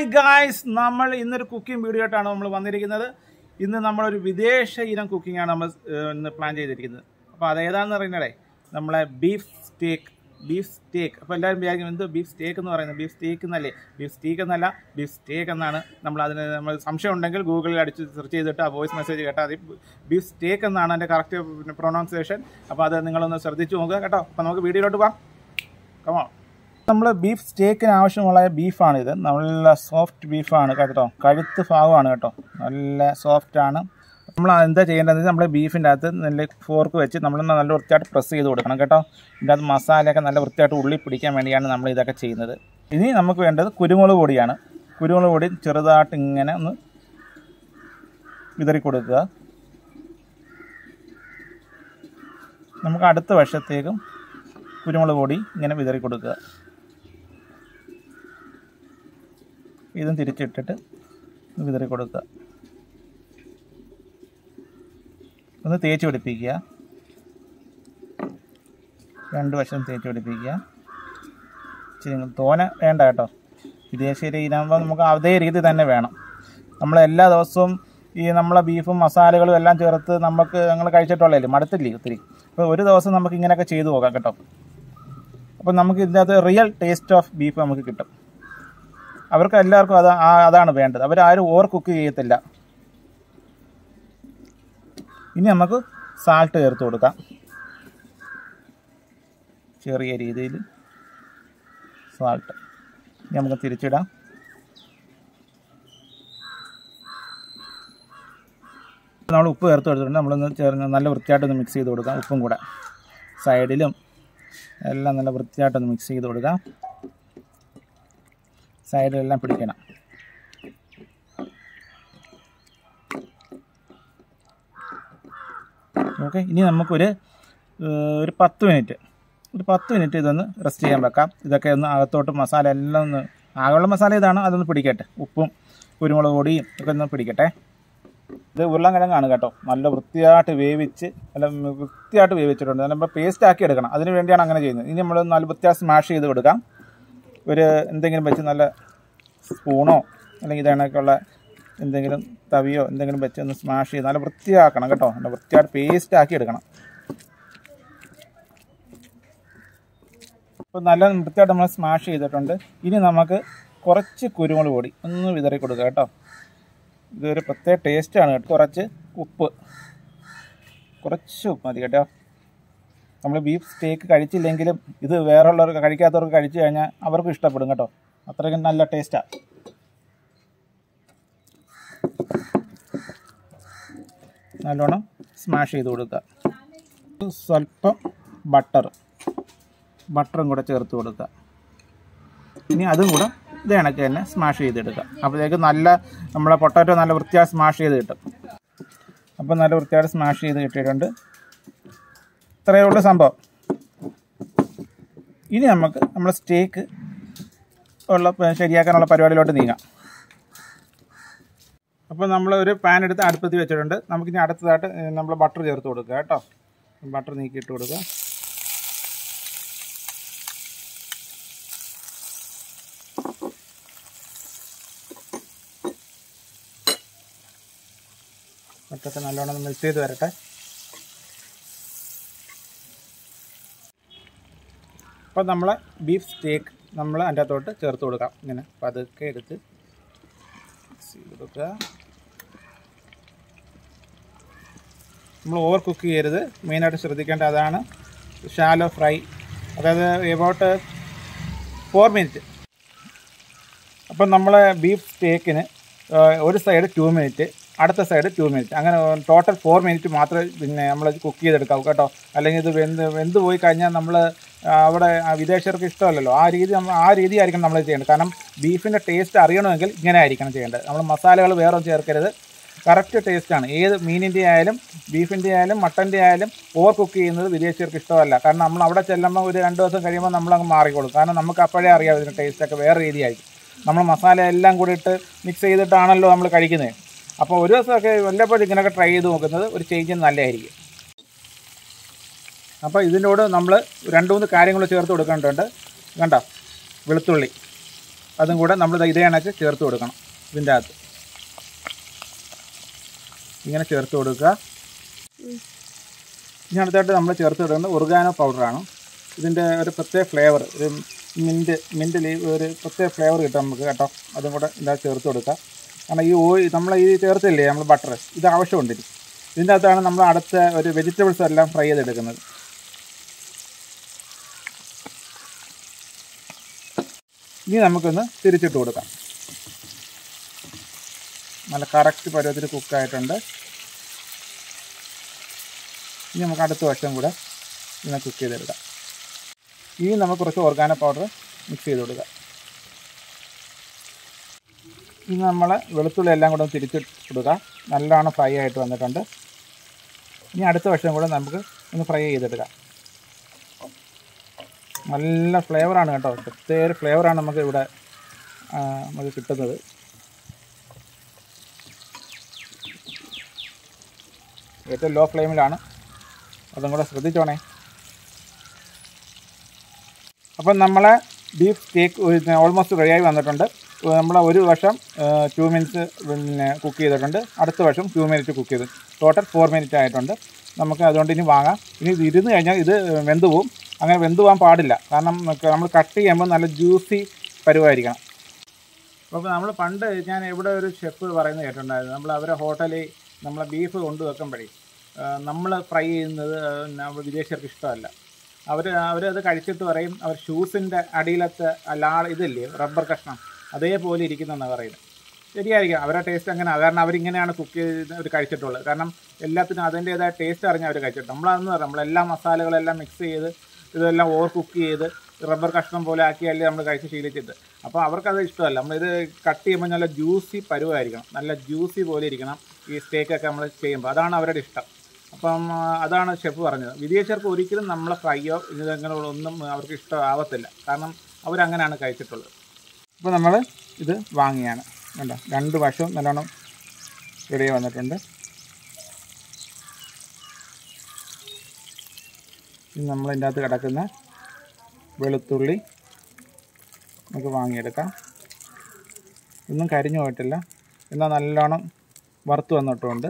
Hi guys നമ്മൾ ഇന്നൊരു cooking video ആയിട്ടാണ് നമ്മൾ വന്നിരിക്കുന്നത് ഇന്ന് നമ്മളൊരു വിദേശ ഇനം കുക്കിംഗ് ആണ് നമ്മൾ ഏഹ്, ഇന്ന് പ്ലാൻ ചെയ്തിരിക്കുന്നത് അപ്പോൾ അതേതാണെന്ന് പറയുന്നതേ നമ്മളെ ബീഫ് സ്റ്റേക്ക് ബീഫ് സ്റ്റേക്ക് അപ്പോൾ എല്ലാവരും വിചാരിക്കും എന്ത് ബീഫ് സ്റ്റേക്ക് എന്ന് പറയുന്നത് ബീഫ് സ്റ്റേക്ക് എന്നല്ലേ ബീഫ് സ്റ്റേക്ക് എന്നല്ല ബീഫ് സ്റ്റേക്ക് എന്നാണ് നമ്മൾ അതിന് നമ്മൾ സംശയം ഉണ്ടെങ്കിൽ ഗൂഗിളിൽ അടിച്ച് സെർച്ച് ചെയ്തിട്ട് ആ വോയിസ് മെസ്സേജ് കേട്ടാൽ മതി ബീഫ് സ്റ്റേക്ക് എന്നാണ് അതിൻ്റെ കറക്റ്റ് പ്രൊണൗൺസിയേഷൻ അപ്പോൾ അത് നിങ്ങളൊന്ന് ശ്രദ്ധിച്ച് നോക്കുക കേട്ടോ അപ്പോൾ നമുക്ക് വീഡിയോയിലോട്ട് പോകാം കമോ നമ്മൾ ബീഫ് സ്റ്റേക്കിന് ആവശ്യമുള്ള ബീഫാണിത് നല്ല സോഫ്റ്റ് ബീഫാണ് കേട്ടോ കഴുത്ത് ഭാഗമാണ് കേട്ടോ നല്ല സോഫ്റ്റ് ആണ് നമ്മൾ എന്താ ചെയ്യേണ്ടതെന്ന് നമ്മൾ ബീഫിൻ്റെ അകത്ത് നല്ല ഫോർക്ക് വെച്ച് നമ്മൾ നല്ല വൃത്തിയായിട്ട് പ്രസ് ചെയ്ത് കൊടുക്കണം കേട്ടോ ഇതിൻ്റെ അകത്ത് മസാലയൊക്കെ നല്ല വൃത്തിയായിട്ട് ഉള്ളി പിടിക്കാൻ വേണ്ടിയാണ് നമ്മൾ ഇതൊക്കെ ചെയ്യുന്നത് ഇനി നമുക്ക് വേണ്ടത് കുരുമുളക് പൊടിയാണ് കുരുമുളക് പൊടി ചെറുതായിട്ട് ഇങ്ങനെ ഒന്ന് വിതറി കൊടുക്കുക നമുക്ക് അടുത്ത വശത്തേക്കും കുരുമുളക് പൊടി ഇങ്ങനെ വിതറി കൊടുക്കുക ഇതും തിരിച്ചിട്ടിട്ട് വിതറി കൊടുക്കുക ഒന്ന് തേച്ച് പിടിപ്പിക്കുക രണ്ട് വശം തേച്ച് പിടിപ്പിക്കുക ഇച്ചിരി തോന വേണ്ട കേട്ടോ വിദേശ രീതിയിലാകുമ്പോൾ നമുക്ക് അതേ രീതി തന്നെ വേണം നമ്മൾ എല്ലാ ദിവസവും ഈ നമ്മളെ ബീഫും മസാലകളും എല്ലാം ചേർത്ത് നമുക്ക് ഞങ്ങൾ കഴിച്ചിട്ടുള്ളതല്ലേ മടുത്തില്ലേ ഒത്തിരി അപ്പോൾ ഒരു ദിവസം നമുക്ക് ഇങ്ങനെയൊക്കെ ചെയ്തു പോകാം കേട്ടോ അപ്പോൾ നമുക്ക് ഇതിൻ്റെ അകത്ത് റിയൽ ടേസ്റ്റ് ഓഫ് ബീഫ് നമുക്ക് കിട്ടും അവർക്ക് എല്ലാവർക്കും അത് ആ- അതാണ് വേണ്ടത് അവരാരും ഓവർ കുക്ക് ചെയ്യത്തില്ല ഇനി നമുക്ക് സാൾട്ട് ചേർത്ത് കൊടുക്കാം ചെറിയ രീതിയിൽ സാൾട്ട് ഇനി നമുക്ക് തിരിച്ചിടാം നമ്മൾ ഉപ്പ് ചേർത്ത് കൊടുത്തിട്ടുണ്ട് നമ്മളൊന്ന് ചേർന്ന് നല്ല വൃത്തിയായിട്ടൊന്ന് മിക്സ് ചെയ്ത് കൊടുക്കാം ഉപ്പും കൂടെ സൈഡിലും എല്ലാം നല്ല വൃത്തിയായിട്ടൊന്ന് മിക്സ് ചെയ്ത് കൊടുക്കാം സൈഡിലെല്ലാം പിടിക്കണം ഓക്കെ ഇനി നമുക്കൊരു ഏഹ്, ഒരു പത്ത് മിനിറ്റ് ഒരു പത്ത് മിനിറ്റ് ഇതൊന്ന് റെസ്റ്റ് ചെയ്യാൻ വെക്കാം ഇതൊക്കെ ഒന്ന് അകത്തോട്ട് മസാല എല്ലാം ഒന്ന് ആകെയുള്ള മസാല ഇതാണ് അതൊന്ന് പിടിക്കട്ടെ ഉപ്പും കുരുമുളക് പൊടിയും ഒക്കെ ഒന്ന് പിടിക്കട്ടെ ഇത് ഉരുളൻകിഴങ്ങാണ് കേട്ടോ നല്ല വൃത്തിയായിട്ട് വേവിച്ച് നല്ല വൃത്തിയായിട്ട് വേവിച്ചിട്ടുണ്ട് നമ്മൾ പേസ്റ്റ് ആക്കി എടുക്കണം അതിന് വേണ്ടിയാണ് അങ്ങനെ ചെയ്യുന്നത് ഇനി നമ്മൾ നല്ല വൃത്തിയായി സ്മാഷ് ചെയ്ത് കൊടുക്കാം ഒരു എന്തെങ്കിലും വെച്ച് നല്ല സ്പൂണോ അല്ലെങ്കിൽ ഇതേണക്കുള്ള എന്തെങ്കിലും തവിയോ എന്തെങ്കിലും വെച്ച് ഒന്ന് സ്മാഷ് ചെയ്ത് നല്ല വൃത്തിയാക്കണം കേട്ടോ നല്ല വൃത്തിയായിട്ട് പേസ്റ്റ് ആക്കി എടുക്കണം അപ്പോൾ നല്ല വൃത്തിയായിട്ട് നമ്മൾ സ്മാഷ് ചെയ്തിട്ടുണ്ട് ഇനി നമുക്ക് കുറച്ച് കുരുമുളക് പൊടി ഒന്ന് വിതറി കൊടുക്കുക കേട്ടോ ഇതൊരു പ്രത്യേക ടേസ്റ്റാണ് കേട്ടോ കുറച്ച് ഉപ്പ് കുറച്ച് ഉപ്പ് മതി കേട്ടോ നമ്മൾ ബീഫ് സ്റ്റേക്ക് കഴിച്ചില്ലെങ്കിലും ഇത് വേറെയുള്ളവർക്ക് കഴിക്കാത്തവർക്ക് കഴിച്ചു കഴിഞ്ഞാൽ അവർക്കും ഇഷ്ടപ്പെടും കേട്ടോ അത്രയ്ക്കും നല്ല ടേസ്റ്റാണ് നല്ലോണം സ്മാഷ് ചെയ്ത് കൊടുക്കുക സ്വല്പം ബട്ടർ ബട്ടറും കൂടെ ചേർത്ത് കൊടുക്കുക ഇനി അതും കൂടെ ഇത് കണക്ക് തന്നെ സ്മാഷ് ചെയ്തെടുക്കുക അപ്പോഴത്തേക്ക് നല്ല നമ്മളെ പൊട്ടാറ്റോ നല്ല വൃത്തിയായി സ്മാഷ് ചെയ്ത് കിട്ടും അപ്പോൾ നല്ല വൃത്തിയായിട്ട് സ്മാഷ് ചെയ്ത് കിട്ടിയിട്ടുണ്ട് ഇത്രയേ ഉള്ളൂ സംഭവം ഇനി നമുക്ക് നമ്മൾ സ്റ്റേക്ക് ഉള്ള പ- ശരിയാക്കാനുള്ള പരിപാടിയിലോട്ട് നീങ്ങാം അപ്പോൾ നമ്മൾ ഒരു പാൻ എടുത്ത് അടുപ്പത്ത് വെച്ചിട്ടുണ്ട് നമുക്കിനി അടുത്തതായിട്ട് നമ്മൾ ബട്ടർ ചേർത്ത് കൊടുക്കുക കേട്ടോ ബട്ടർ നീക്കിയിട്ട് കൊടുക്കുക ബട്ടറൊക്കെ നല്ലോണം മിക്സ് ചെയ്ത് വരട്ടെ അപ്പോൾ നമ്മൾ ബീഫ് സ്റ്റേക്ക് നമ്മൾ അതിൻ്റെ അകത്തോട്ട് ചേർത്ത് കൊടുക്കാം ഇങ്ങനെ പതുക്കെ എടുത്ത് മിക്സ് ചെയ്ത് കൊടുക്കുക നമ്മൾ ഓവർ കുക്ക് ചെയ്യരുത് മെയിനായിട്ട് ശ്രദ്ധിക്കേണ്ട അതാണ് ഷാലോ ഫ്രൈ അതായത് എബൌട്ട് ഫോർ മിനിറ്റ് അപ്പം നമ്മൾ ബീഫ് സ്റ്റേക്കിന് ഒരു സൈഡ് ടു മിനിറ്റ് അടുത്ത സൈഡ് ടു മിനിറ്റ് അങ്ങനെ ടോട്ടൽ ഫോർ മിനിറ്റ് മാത്രമേ പിന്നെ നമ്മൾ കുക്ക് ചെയ്തെടുക്കാവൂ കേട്ടോ അല്ലെങ്കിൽ ഇത് വെന്ത് വെന്ത് പോയി കഴിഞ്ഞാൽ നമ്മൾ അവിടെ ആ വിദേശർക്ക് ഇഷ്ടമല്ലല്ലോ ആ രീതി നമ്മൾ ആ രീതി ആയിരിക്കണം നമ്മൾ ചെയ്യേണ്ടത് കാരണം ബീഫിൻ്റെ ടേസ്റ്റ് അറിയണമെങ്കിൽ ഇങ്ങനെ ആയിരിക്കണം ചെയ്യേണ്ടത് നമ്മൾ മസാലകൾ വേറെ ഒന്നും ചേർക്കരുത് കറക്റ്റ് ടേസ്റ്റാണ് ഏത് മീനിൻ്റെ ആയാലും ബീഫിൻ്റെ ആയാലും മട്ടൻ്റെ ആയാലും ഓവർ കുക്ക് ചെയ്യുന്നത് വിദേശീയർക്ക് ഇഷ്ടമല്ല കാരണം നമ്മൾ അവിടെ ചെല്ലുമ്പോൾ ഒരു രണ്ട് ദിവസം കഴിയുമ്പോൾ നമ്മളങ്ങ് മാറിക്കോളും കാരണം നമുക്ക് അപ്പോഴേ അറിയാം ഇതിൻ്റെ ടേസ്റ്റൊക്കെ വേറെ രീതിയായിരിക്കും നമ്മൾ മസാല എല്ലാം കൂടി ഇട്ട് മിക്സ് ചെയ്തിട്ടാണല്ലോ നമ്മൾ കഴിക്കുന്നത് അപ്പോൾ ഒരു ദിവസമൊക്കെ വല്ലപ്പോഴും ഇങ്ങനെയൊക്കെ ട്രൈ ചെയ്ത് നോക്കുന്നത് ഒരു ചേഞ്ച് നല്ലതായിരിക്കും അപ്പോൾ ഇതിൻ്റെ കൂടെ നമ്മൾ രണ്ട് മൂന്ന് കാര്യങ്ങൾ ചേർത്ത് കൊടുക്കേണ്ടതുണ്ട് കണ്ടോ വെളുത്തുള്ളി അതും കൂടെ നമ്മൾ ഇതേ കണക്ക് ചേർത്ത് കൊടുക്കണം ഇതിൻ്റെ അകത്ത് ഇങ്ങനെ ചേർത്ത് കൊടുക്കുക ഇനി അടുത്തായിട്ട് നമ്മൾ ചേർത്ത് കൊടുക്കുന്നത് ഒർഗാനോ പൗഡറാണ് ഇതിൻ്റെ ഒരു പ്രത്യേക ഫ്ലേവർ ഒരു മിൻറ്റ് മിൻറ്റ് ലീവ് ഒരു പ്രത്യേക ഫ്ലേവർ കിട്ടും നമുക്ക് കേട്ടോ അതും കൂടെ ഇതിൻ്റെ ചേർത്ത് കൊടുക്കുക കാരണം ഈ ഓയിൽ നമ്മൾ ഈ ചേർത്തില്ലേ നമ്മൾ ബട്ടർ ഇത് ആവശ്യമുണ്ട് ഇനി. ഇതിൻ്റെ അകത്താണ് നമ്മൾ അടുത്ത ഒരു വെജിറ്റബിൾസ് എല്ലാം ഫ്രൈ ചെയ്തെടുക്കുന്നത് ഇനി നമുക്കൊന്ന് തിരിച്ചിട്ട് കൊടുക്കാം നല്ല കറക്റ്റ് പരുവത്തിൽ കുക്കായിട്ടുണ്ട് ഇനി നമുക്ക് അടുത്ത വശം കൂടെ ഇതിനെ കുക്ക് ചെയ്തെടുക്കാം ഇനി നമുക്ക് കുറച്ച് ഓർഗാനോ പൗഡർ മിക്സ് ചെയ്ത് കൊടുക്കാം ഇനി നമ്മൾ വെളുത്തുള്ളി എല്ലാം കൂടെ ഒന്ന് തിരിച്ച് കൊടുക്കാം നല്ലോണം ഫ്രൈ ആയിട്ട് വന്നിട്ടുണ്ട് ഇനി അടുത്ത വശം കൂടെ നമുക്ക് ഒന്ന് ഫ്രൈ ചെയ്തെടുക്കാം നല്ല ഫ്ലേവറാണ് കേട്ടോ പ്രത്യേക ഫ്ലേവറാണ് നമുക്ക് ഇവിടെ ആ, നമുക്ക് കിട്ടുന്നത് ഏറ്റവും ലോ ഫ്ലെയിമിലാണ് അതും കൂടെ ശ്രദ്ധിച്ചോണേ അപ്പം നമ്മളെ ബീഫ് സ്റ്റേക്ക് ഓൾമോസ്റ്റ് റെഡിയായി വന്നിട്ടുണ്ട് നമ്മൾ ഒരു വശം ടു മിനിറ്റ്സ് പിന്നെ കുക്ക് ചെയ്തിട്ടുണ്ട് അടുത്ത വശം ടു മിനിറ്റ് കുക്ക് ചെയ്തു ടോട്ടൽ ഫോർ മിനിറ്റ് ആയിട്ടുണ്ട് നമുക്ക് അതുകൊണ്ട് ഇനി വാങ്ങാം ഇനി ഇത് ഇരുന്ന് കഴിഞ്ഞാൽ ഇത് വെന്ത് പോവും അങ്ങനെ വെന്ത് പോകാൻ പാടില്ല കാരണം നമ്മൾ കട്ട് ചെയ്യുമ്പോൾ നല്ല ജ്യൂസി പരുവായിരിക്കണം അപ്പോൾ നമ്മൾ പണ്ട് ഞാൻ ഇവിടെ ഒരു ഷെഫ് പറയുന്നത് കേട്ടിട്ടുണ്ടായിരുന്നു നമ്മൾ അവരെ ഹോട്ടലിൽ നമ്മളെ ബീഫ് കൊണ്ടുവെക്കുമ്പോഴേ നമ്മൾ ഫ്രൈ ചെയ്യുന്നത് നമ്മൾ വിദേശീയർക്ക് ഇഷ്ടമല്ല അവർ അവരത് കഴിച്ചിട്ട് പറയും അവർ ഷൂസിൻ്റെ അടിയിലത്തെ ലാ ഇതില്ലേ റബ്ബർ കഷ്ണം അതേപോലെ ഇരിക്കുന്നെന്നാണ് പറയുന്നത് ശരിയായിരിക്കും അവരുടെ ടേസ്റ്റ് അങ്ങനെ കാരണം അവരിങ്ങനെയാണ് കുക്ക് ചെയ്ത് അവർ കഴിച്ചിട്ടുള്ളത് കാരണം എല്ലാത്തിനും അതിൻ്റേതായ ടേസ്റ്റ് അറിഞ്ഞ് അവർ കഴിച്ചിട്ട് നമ്മളതെന്ന് പറയാം നമ്മളെല്ലാ മസാലകളെല്ലാം മിക്സ് ചെയ്ത് ഇതെല്ലാം ഓവർ കുക്ക് ചെയ്ത് റബ്ബർ കഷ്ണം പോലെ ആക്കിയല്ലേ നമ്മൾ കഴിച്ച് ശീലിച്ചിട്ട് അപ്പോൾ അവർക്കത് ഇഷ്ടമല്ല നമ്മളിത് കട്ട് ചെയ്യുമ്പോൾ നല്ല ജ്യൂസി പരുവായിരിക്കണം നല്ല ജ്യൂസി പോലെ ഇരിക്കണം ഈ സ്റ്റേക്കൊക്കെ നമ്മൾ ചെയ്യുമ്പോൾ അതാണ് അവരുടെ ഇഷ്ടം അപ്പം ആ, അതാണ് ഷെഫ് പറഞ്ഞത് വിദേശീയർക്ക് ഒരിക്കലും നമ്മളെ ഫ്രൈയോ ഇതങ്ങനെ ഒന്നും അവർക്ക് ഇഷ്ടമാവത്തില്ല കാരണം അവരങ്ങനെയാണ് കഴിച്ചിട്ടുള്ളത് അപ്പോൾ നമ്മൾ ഇത് വാങ്ങിയാണ് കണ്ടോ രണ്ട് വശവും നല്ലോണം റെഡി വന്നിട്ടുണ്ട് ഇനി നമ്മളതിൻ്റെ അകത്ത് കിടക്കുന്ന വെളുത്തുള്ളി നമുക്ക് വാങ്ങിയെടുക്കാം ഒന്നും കരിഞ്ഞു പോയിട്ടില്ല എന്നാൽ നല്ലോണം വറുത്ത് വന്നിട്ടുമുണ്ട്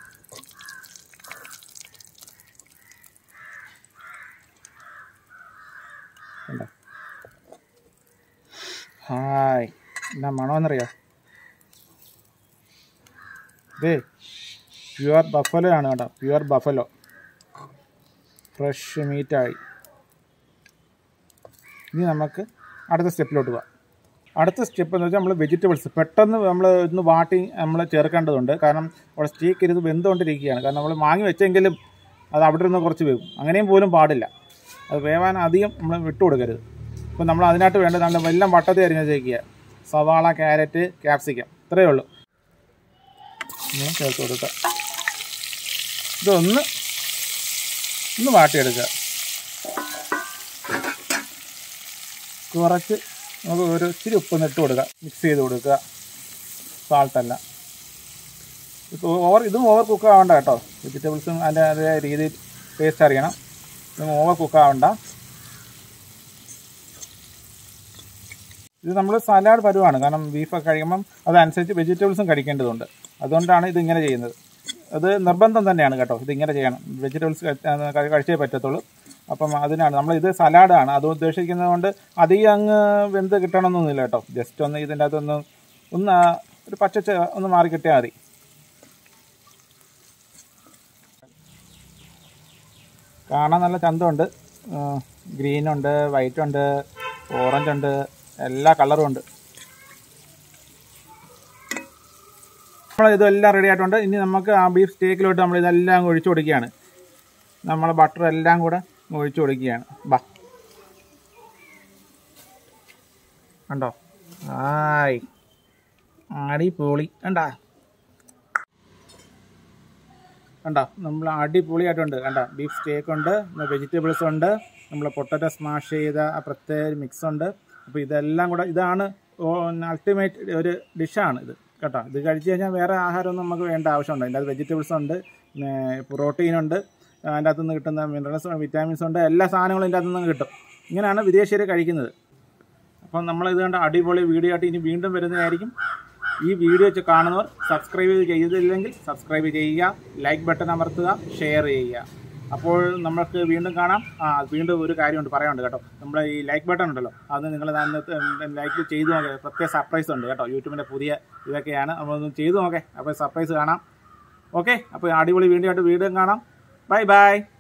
കണ്ടോ ഹായ് എന്നാ മണമെന്നറിയോ ഇതേ പ്യുവർ ബഫലോ ആണ് കേട്ടോ പ്യുവർ ബഫലോ ഫ്രഷ് മീറ്റായി ഇനി നമുക്ക് അടുത്ത സ്റ്റെപ്പിലോട്ട് പോവാം അടുത്ത സ്റ്റെപ്പ് എന്ന് വെച്ചാൽ നമ്മൾ വെജിറ്റബിൾസ് പെട്ടെന്ന് നമ്മൾ ഇന്ന് വാട്ടി നമ്മൾ ചേർക്കേണ്ടതുണ്ട് കാരണം അവിടെ സ്റ്റീക്ക് ഇരുന്ന് വെന്തുകൊണ്ടിരിക്കുകയാണ് കാരണം നമ്മൾ വാങ്ങി വെച്ചെങ്കിലും അത് അവിടെ നിന്ന് കുറച്ച് വേവും അങ്ങനെയും പോലും പാടില്ല അത് വേവാൻ അധികം നമ്മൾ വിട്ടു കൊടുക്കരുത് അപ്പോൾ നമ്മൾ അതിനായിട്ട് വേണ്ടത് നല്ല എല്ലാം വട്ടത്തിൽ അരിഞ്ഞ് വെച്ചേക്കുക സവാള ക്യാരറ്റ് ക്യാപ്സിക്കം ഇത്രയേ ഉള്ളൂ ഇങ്ങനെ ചേർത്ത് കൊടുക്കുക ഇതൊന്ന് ഒന്ന് വാട്ടിയെടുക്കുക കുറച്ച് നമുക്ക് ഒരു ഇച്ചിരി ഉപ്പൊന്ന് ഇട്ട് കൊടുക്കുക മിക്സ് ചെയ്ത് കൊടുക്കുക സാൾട്ടല്ല ഇപ്പോൾ ഓവർ ഇതും ഓവർ കുക്ക് ആവണ്ട കേട്ടോ വെജിറ്റബിൾസും അതിൻ്റെ അതേ രീതിയിൽ ടേസ്റ്റ് അറിയണം ഇതും ഓവർ കുക്ക് ആവണ്ട ഇത് നമ്മൾ സലാഡ് പരുവാണ് കാരണം ബീഫൊക്കെ കഴിക്കുമ്പം അതനുസരിച്ച് വെജിറ്റബിൾസും കഴിക്കേണ്ടതുണ്ട് അതുകൊണ്ടാണ് ഇതിങ്ങനെ ചെയ്യുന്നത് അത് നിർബന്ധം തന്നെയാണ് കേട്ടോ ഇതിങ്ങനെ ചെയ്യണം വെജിറ്റബിൾസ് കഴിച്ചേ പറ്റത്തുള്ളൂ അപ്പം അതിനാണ് നമ്മൾ ഇത് സലാഡാണ് അത് ഉദ്ദേശിക്കുന്നത് കൊണ്ട് അധികം അങ്ങ് വെന്ത് കിട്ടണമെന്നൊന്നുമില്ല കേട്ടോ ജസ്റ്റ് ഒന്ന് ഇതിൻ്റെ അകത്തൊന്ന് ഒന്ന് ആ ഒരു പച്ച ഒന്ന് മാറി കിട്ടിയാൽ മതി കാണാൻ നല്ല ചന്തമുണ്ട് ഗ്രീനുണ്ട് വൈറ്റ് ഉണ്ട് ഓറഞ്ച് ഉണ്ട് എല്ലാ കളറും ഉണ്ട് നമ്മൾ ഇതെല്ലാം റെഡി ആയിട്ടുണ്ട് ഇനി നമുക്ക് ആ ബീഫ് സ്റ്റേക്കിലോട്ട് നമ്മൾ ഇതെല്ലാം ഒഴിച്ചു കൊടുക്കുകയാണ് നമ്മൾ ബട്ടർ എല്ലാം കൂടെ ഒഴിച്ചു കൊടുക്കുകയാണ് ബാ കണ്ടോ ആയ് അടിപൊളി കണ്ടാ കണ്ടോ നമ്മൾ അടിപൊളിയായിട്ടുണ്ട് കണ്ടോ ബീഫ് സ്റ്റേക്ക് ഉണ്ട് വെജിറ്റബിൾസ് ഉണ്ട് നമ്മൾ പൊട്ടറ്റോ സ്മാഷ് ചെയ്ത ആ പ്രത്യേക മിക്സ് ഉണ്ട് അപ്പോൾ ഇതെല്ലാം കൂടെ ഇതാണ് അൾട്ടിമേറ്റ് ഒരു ഡിഷാണ് ഇത് കേട്ടോ ഇത് കഴിച്ച് കഴിഞ്ഞാൽ വേറെ ആഹാരമൊന്നും നമുക്ക് വേണ്ട ആവശ്യമുണ്ട് അതിൻ്റെ അകത്ത് വെജിറ്റബിൾസ് ഉണ്ട് പിന്നെ പ്രോട്ടീൻ ഉണ്ട് അതിൻ്റെ അകത്തു നിന്ന് കിട്ടുന്ന മിനറൽസ് വിറ്റാമിൻസ് ഉണ്ട് എല്ലാ സാധനങ്ങളും ഇതിൻ്റെ അകത്തു നിന്ന് കിട്ടും ഇങ്ങനെയാണ് വിദേശീയർ കഴിക്കുന്നത് അപ്പം നമ്മൾ ഇത് കണ്ട അടിപൊളി വീഡിയോ ആയിട്ട് ഇനി വീണ്ടും വരുന്നതായിരിക്കും ഈ വീഡിയോ വെച്ച് കാണുന്നവർ സബ്സ്ക്രൈബ് ചെയ്തില്ലെങ്കിൽ സബ്സ്ക്രൈബ് ചെയ്യുക ലൈക്ക് ബട്ടൺ അമർത്തുക ഷെയർ ചെയ്യുക അപ്പോൾ നമുക്ക് വീണ്ടും കാണാം ആ വീണ്ടും ഒരു കാര്യമുണ്ട് പറയാനുണ്ട് കേട്ടോ നമ്മുടെ ഈ ലൈക്ക് ബട്ടൺ ഉണ്ടല്ലോ അത് നിങ്ങൾ ലൈക്ക് ചെയ്തു നോക്കുക പ്രത്യേക സർപ്രൈസ് ഉണ്ട് കേട്ടോ യൂട്യൂബിൻ്റെ പുതിയ ഇതൊക്കെയാണ് നമ്മളൊന്ന് ചെയ്തു നോക്കേ അപ്പോൾ സർപ്രൈസ് കാണാം ഓക്കെ അപ്പോൾ അടിപൊളി വീഡിയോ ആയിട്ട് വീണ്ടും കാണാം ബൈ ബൈ